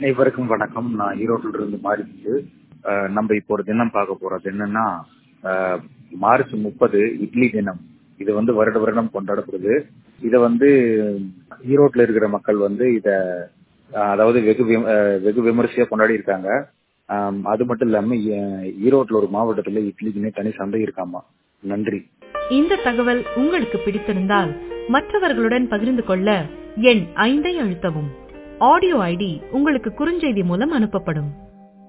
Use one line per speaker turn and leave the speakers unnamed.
அனைவருக்கும் வணக்கம் நான் ஈரோட்டில் இருந்து மாறிச்சு நம்ம இப்போ ஒரு தினம் பார்க்க போறது என்னன்னா அஹ், மார்ச் முப்பது இட்லி தினம் இது வந்து வருட வருடம் கொண்டாடப்படுது இத வந்து ஈரோட்ல இருக்கிற மக்கள் வந்து இத அஹ், அதாவது வெகு விம- அஹ், வெகு விமரிசையா கொண்டாடி இருக்காங்க ஆம், அது மட்டும் இல்லாம ஈ- ஈரோட்ல ஒரு மாவட்டத்துல இட்லிக்குன்னே தனி சந்தை இருக்காமா நன்றி
இந்த தகவல் உங்களுக்கு பிடித்திருந்தால் மற்றவர்களுடன் பகிர்ந்து கொள்ள எண் ஐந்தை அழுத்தவும் ஆடியோ ஐடி உங்களுக்கு குறுஞ்செய்தி மூலம் அனுப்பப்படும்